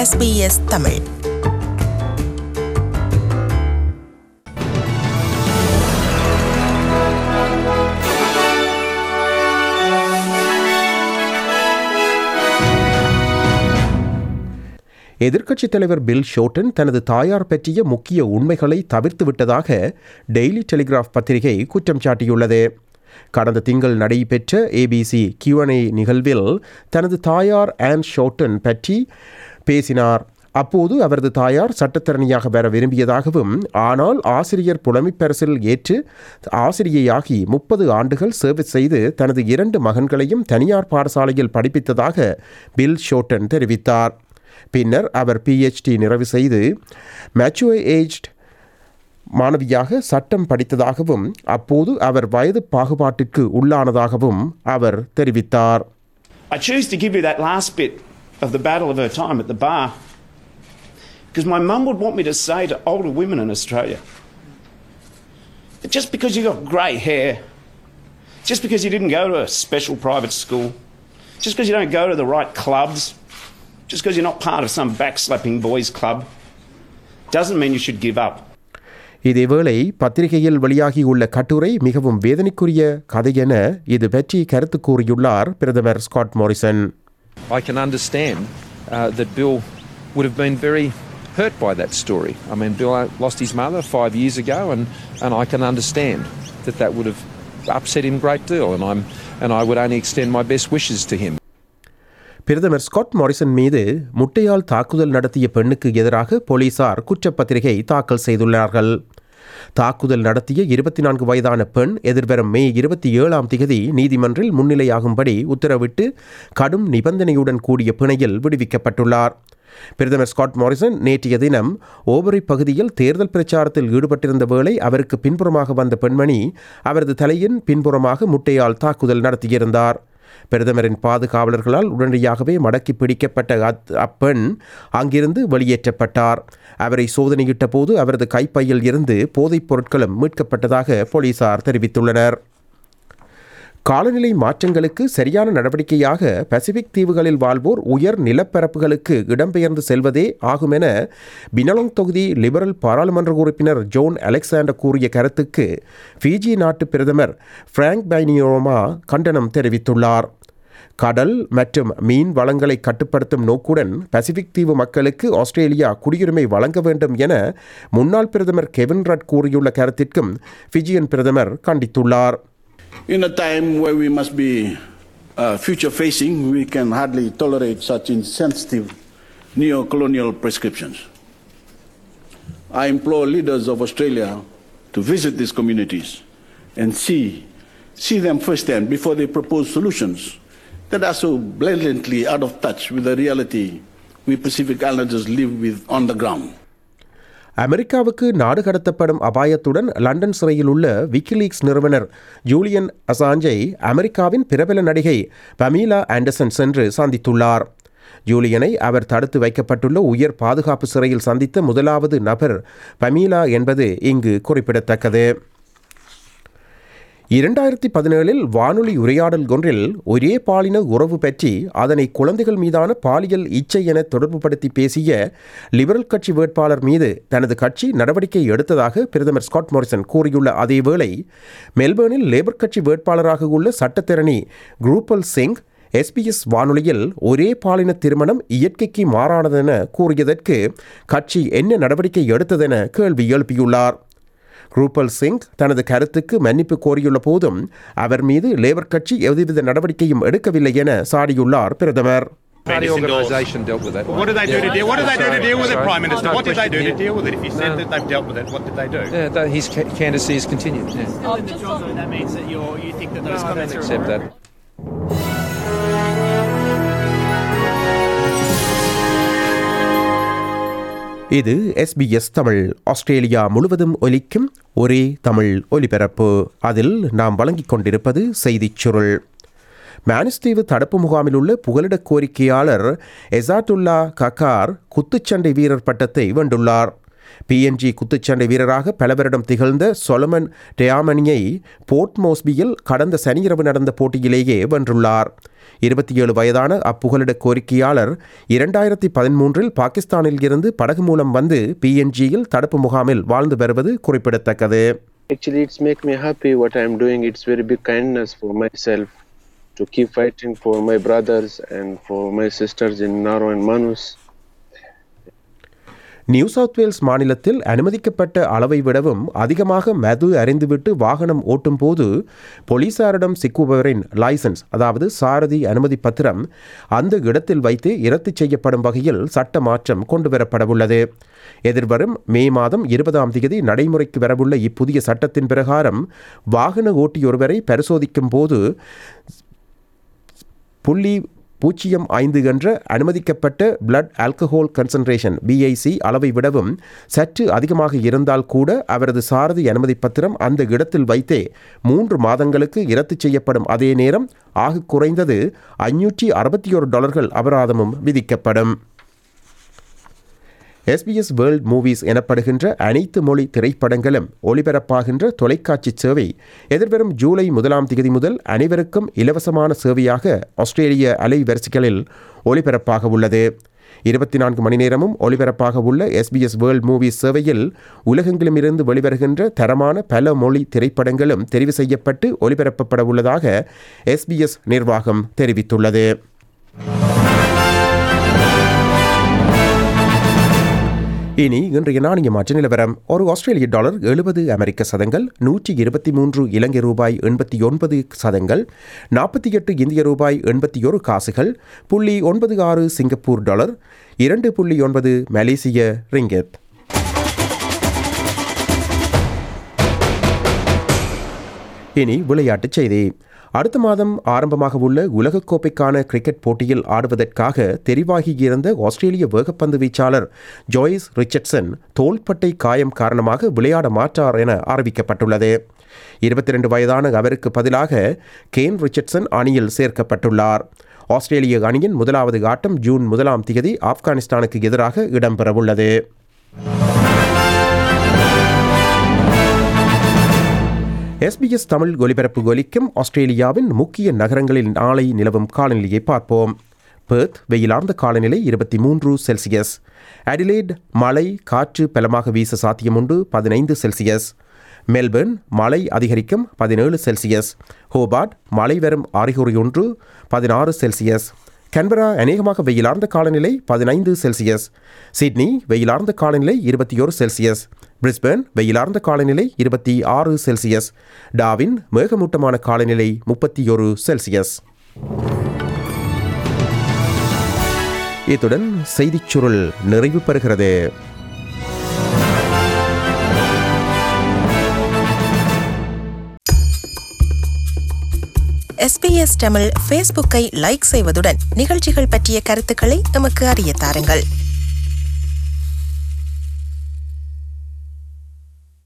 SBS Tamil எதிர்க்கட்சித் தலைவர் bill Shorten தனது தாயார் பற்றிய முக்கிய உண்மைகளை தவிர்த்து விட்டதாக டெய்லி டெலிகிராஃப் பத்திரிகை குற்றம் சாட்டியுள்ளது கடந்த திங்கள் நடைபெற்ற ஏபிசி கியூஎன்ஏ நிகழ்வில் தனது தாயார் ஆன் ஷோட்டன் பற்றி பேசினார் அப்போது அவரது தாயார் சட்டத்தரணியாக வர விரும்பியதாகவும் ஆனால் ஆசிரியர் புலமைப்பரிசில் ஏற்று ஆசிரியையாகி முப்பது ஆண்டுகள் சர்வீஸ் செய்து தனது இரண்டு மகன்களையும் தனியார் பாடசாலையில் படிப்பித்ததாக பில் ஷோட்டன் தெரிவித்தார் பின்னர் அவர் பிஹெச்டி நிறைவு செய்து மேச்சுவ ஏஜ்ட் மாணவியாக சட்டம் படித்ததாகவும் அப்போது அவர் வயது பாகுபாட்டிற்கு உள்ளானதாகவும் அவர் தெரிவித்தார் I choose to give you that last bit of the battle of her time at the bar because my mum would want me to say to older women in Australia that just because you got grey hair, just because you didn't go to a special private school, just because you don't go to the right clubs, just because you're not part of some backslapping boys club, doesn't mean you should give up. இதேவேளை பத்திரிகையில் வெளியாகியுள்ள கட்டுரை மிகவும் வேதனைக்குரிய கதை என இது பற்றி கருத்து கூறியுள்ளார் பிரதமர் Scott Morrison I can understand uh, that Bill would have been very hurt by that story. I mean, Bill lost his mother five years ago, and, and I can understand that that would have upset him a great deal, and, I'm, and I would only extend my best wishes to him. பிரதமர் Scott Morrison மீது முட்டையால் தாக்குதல் நடத்திய பெண்ணுக்கு எதிராக போலீசார் குற்றப்பத்திரிகை தாக்கல் செய்துள்ளார்கள் தாக்குதல் நடத்திய இருபத்தி நான்கு வயதான பெண் எதிர்வரும் மே இருபத்தி ஏழாம் திகதி நீதிமன்றில் முன்னிலையாகும்படி உத்தரவிட்டு கடும் நிபந்தனையுடன் கூடிய பிணையில் விடுவிக்கப்பட்டுள்ளார் பிரதமர் ஸ்காட் மாரிசன் நேற்றைய தினம் ஓபரி பகுதியில் தேர்தல் பிரச்சாரத்தில் ஈடுபட்டிருந்த வேளை அவருக்கு பின்புறமாக வந்த பெண்மணி அவரது தலையின் பின்புறமாக முட்டையால் தாக்குதல் நடத்தியிருந்தார் பிரதமரின் பாதுகாவலர்களால் உடனடியாகவே மடக்கி பிடிக்கப்பட்ட அத்- அப்பெண் அங்கிருந்து வெளியேற்றப்பட்டார் அவரை சோதனையிட்ட போது அவரது கைப்பையில் இருந்து போதைப் பொருட்களும் மீட்கப்பட்டதாக போலீசார் தெரிவித்துள்ளனர் காலநிலை மாற்றங்களுக்கு சரியான நடவடிக்கையாக பசிபிக் தீவுகளில் வாழ்வோர் உயர் நிலப்பரப்புகளுக்கு இடம்பெயர்ந்து செல்வதே ஆகும் என பினலாங் தொகுதி லிபரல் பாராளுமன்ற உறுப்பினர் ஜோன் அலெக்சாண்டர் கூறிய கருத்துக்கு ஃபிஜி நாட்டு பிரதமர் பிராங்க் பைனியோமா கண்டனம் தெரிவித்துள்ளார் கடல் மற்றும் மீன் வளங்களை கட்டுப்படுத்தும் நோக்குடன் பசிபிக் தீவு மக்களுக்கு ஆஸ்திரேலியா குடியுரிமை வழங்க வேண்டும் என முன்னாள் பிரதமர் கெவின் ரட் கூறியுள்ள கருத்திற்கும் ஃபிஜியன் பிரதமர் கண்டித்துள்ளார் In a time where we must be uh, future facing, we can hardly tolerate such insensitive neo colonial prescriptions. I implore leaders of Australia to visit these communities and see, see them firsthand before they propose solutions that are so blatantly out of touch with the reality we Pacific Islanders live with on the ground. அமெரிக்காவுக்கு நாடு கடத்தப்படும் அபாயத்துடன் London சிறையில் உள்ள WikiLeaks நிறுவனர் Julian அசாஞ்சை அமெரிக்காவின் பிரபல நடிகை Pamela Anderson சென்று சந்தித்துள்ளார் ஜூலியனை அவர் தடுத்து வைக்கப்பட்டுள்ள உயர் பாதுகாப்பு சிறையில் சந்தித்த முதலாவது நபர் பமீலா என்பது இங்கு குறிப்பிடத்தக்கது இரண்டாயிரத்தி பதினேழில் வானொலி உரையாடல் ஒன்றில் ஒரே பாலின உறவு பற்றி அதனை குழந்தைகள் மீதான பாலியல் இச்சை என தொடர்புபடுத்தி பேசிய லிபரல் கட்சி வேட்பாளர் மீது தனது கட்சி நடவடிக்கை எடுத்ததாக பிரதமர் ஸ்காட் மோரிசன் கூறியுள்ள அதேவேளை மெல்பர்னில் லேபர் கட்சி வேட்பாளராக உள்ள சட்டத்திரணி குரூப்பல் சிங் எஸ்பிஎஸ் வானொலியில் ஒரே பாலின திருமணம் இயற்கைக்கு மாறானதென கூறியதற்கு கட்சி என்ன நடவடிக்கை எடுத்ததென கேள்வி எழுப்பியுள்ளார் ரூபல் சிங் தனது கருத்துக்கு மன்னிப்பு கோரியுள்ள போதும் அவர் மீது லேபர் கட்சி எவ்வித நடவடிக்கையும் எடுக்கவில்லை என சாடியுள்ளார் பிரதமர் Party organisation dealt with that. What did they do to deal? What did they do to deal with it, Sorry? Prime Minister? No What did they do to question. deal with it? If you said No. that they've dealt with it, what did they do? Yeah, that, his ca- candidacy has continued. Yeah. That means that you're, you think that those No, I don't comments are accept that. இது SBS Tamil Australia முழுவதும் ஒலிக்கும் ஒரே தமிழ் ஒலிபரப்பு அதில் நாம் வழங்கிக் கொண்டிருப்பது செய்திச் சுருள் மானிஸ்தீவு தடுப்பு முகாமில் உள்ள புகலிடக் கோரிக்கையாளர் எசாட்டுல்லா கக்கார் குத்துச்சண்டை வீரர் பட்டத்தை வென்றுள்ளார் பிஎன்ஜி குத்துச்சண்டை வீரராக பல வருடம் திகழ்ந்த சொலமன் டெயாமனியை போர்ட் மோஸ்பியில் கடந்த சனியிரவு நடந்த போட்டியிலேயே வென்றுள்ளார் இருபத்தி ஏழு வயதான அப்புகலிட கோரிக்கையாளர் இரண்டாயிரத்தி பதிமூன்றில் பாகிஸ்தானில் இருந்து படகு மூலம் வந்து பிஎன்ஜியில் தடுப்பு முகாமில் வாழ்ந்து வருவது குறிப்பிடத்தக்கது Actually, it's make me happy what I'm doing. It's very big kindness for myself to keep fighting for my brothers and for my sisters in Naro and Manus. New South Wales மாநிலத்தில் அனுமதிக்கப்பட்ட அளவை விடவும் அதிகமாக மது அறிந்துவிட்டு வாகனம் ஓட்டும் போது போலீசாரிடம் சிக்குபவரின் licence அதாவது சாரதி அனுமதி பத்திரம் அந்த இடத்தில் வைத்து இரத்து செய்யப்படும் வகையில் சட்ட மாற்றம் கொண்டுவரப்படவுள்ளது எதிர்வரும் மே மாதம் இருபதாம் தேதி நடைமுறைக்கு வரவுள்ள இப்புதிய சட்டத்தின் பிரகாரம் வாகன ஓட்டியொருவரை பரிசோதிக்கும் போது புள்ளி பூஜ்ஜியம் ஐந்து என்ற அனுமதிக்கப்பட்ட பிளட் ஆல்கஹால் கன்சன்ட்ரேஷன் பிஐசி அளவை விடவும் சற்று அதிகமாக இருந்தால் கூட அவரது சாரதி அனுமதி பத்திரம் அந்த இடத்தில் வைத்தே மூன்று மாதங்களுக்கு இரத்து செய்யப்படும் அதே நேரம் ஆக குறைந்தது ஐநூற்றி அறுபத்தி ஒரு டாலர்கள் அபராதமும் விதிக்கப்படும் எஸ்பிஎஸ் வேர்ல்ட் மூவிஸ் எனப்படுகின்ற அனைத்து மொழி திரைப்படங்களும் ஒளிபரப்பாகின்ற தொலைக்காட்சி சேவை எதிர்வரும் ஜூலை முதலாம் தேதி முதல் அனைவருக்கும் இலவசமான சேவையாக ஆஸ்திரேலிய அலைவரிசைகளில் ஒளிபரப்பாக உள்ளது இருபத்தி நான்கு மணி நேரமும் ஒளிபரப்பாக உள்ள எஸ்பிஎஸ் வேர்ல்ட் மூவிஸ் சேவையில் உலகெங்கிலுமிருந்து வெளிவருகின்ற தரமான பல மொழி திரைப்படங்களும் தெரிவு செய்யப்பட்டு ஒளிபரப்பப்பட உள்ளதாக எஸ்பிஎஸ் நிர்வாகம் தெரிவித்துள்ளது இனி இன்றைய நாணய மாற்று நிலவரம் ஒரு ஆஸ்திரேலிய டாலர் எழுபது அமெரிக்க சதங்கள் நூற்றி இருபத்தி மூன்று இலங்கை ரூபாய் எண்பத்தி ஒன்பது சதங்கள் நாற்பத்தி எட்டு இந்திய ரூபாய் எண்பத்தி ஒரு காசுகள் புள்ளி ஒன்பது ஆறு சிங்கப்பூர் டாலர் இரண்டு புள்ளி ஒன்பது மலேசிய ரிங்கெத் இனி விளையாட்டுச் செய்தி அடுத்த மாதம் ஆரம்பமாக உள்ள உலகக்கோப்பைக்கான கிரிக்கெட் போட்டியில் ஆடுவதற்காக தெரிவாகியிருந்த ஆஸ்திரேலிய வேகப்பந்து வீச்சாளர் ஜோய்ஸ் ரிச்சர்ட்சன் தோள்பட்டை காயம் காரணமாக விளையாட மாட்டார் என அறிவிக்கப்பட்டுள்ளது இருபத்தி ரெண்டு வயதான அவருக்கு பதிலாக கேன் ரிச்சர்ட்சன் அணியில் சேர்க்கப்பட்டுள்ளார் ஆஸ்திரேலிய அணியின் முதலாவது ஆட்டம் ஜூன் முதலாம் தேதி ஆப்கானிஸ்தானுக்கு எதிராக இடம்பெறவுள்ளது எஸ்பிஎஸ் தமிழ் ஒலிபரப்பு ஒலிக்கும் ஆஸ்திரேலியாவின் முக்கிய நகரங்களில் நாளை நிலவும் காலநிலையை பார்ப்போம் பெர்த் வெயிலார்ந்த காலநிலை இருபத்தி மூன்று செல்சியஸ் அடிலேட் மழை காற்று பலமாக வீச சாத்தியமுண்டு பதினைந்து செல்சியஸ் மெல்பர்ன் மழை அதிகரிக்கும் பதினேழு செல்சியஸ் ஹோபார்ட் மழை வரும் அறிகுறி ஒன்று பதினாறு செல்சியஸ் கன்பரா அநேகமாக வெயிலார்ந்த காலநிலை பதினைந்து செல்சியஸ் சிட்னி வெயிலார்ந்த காலநிலை இருபத்தி ஒரு செல்சியஸ் பிரிஸ்பேன் வெயிலார்ந்த காலநிலை இருபத்தி ஆறு செல்சியஸ் டாவின் மேகமூட்டமான காலநிலை முப்பத்தி ஒரு செல்சியஸ் இத்துடன் செய்திச் சுருள் நிறைவு பெறுகிறது எஸ்பிஎஸ் தமிழ் ஃபேஸ்புக்கை லைக் செய்வதுடன் நிகழ்ச்சிகள் பற்றிய கருத்துக்களை எமக்கு அறிய தாருங்கள்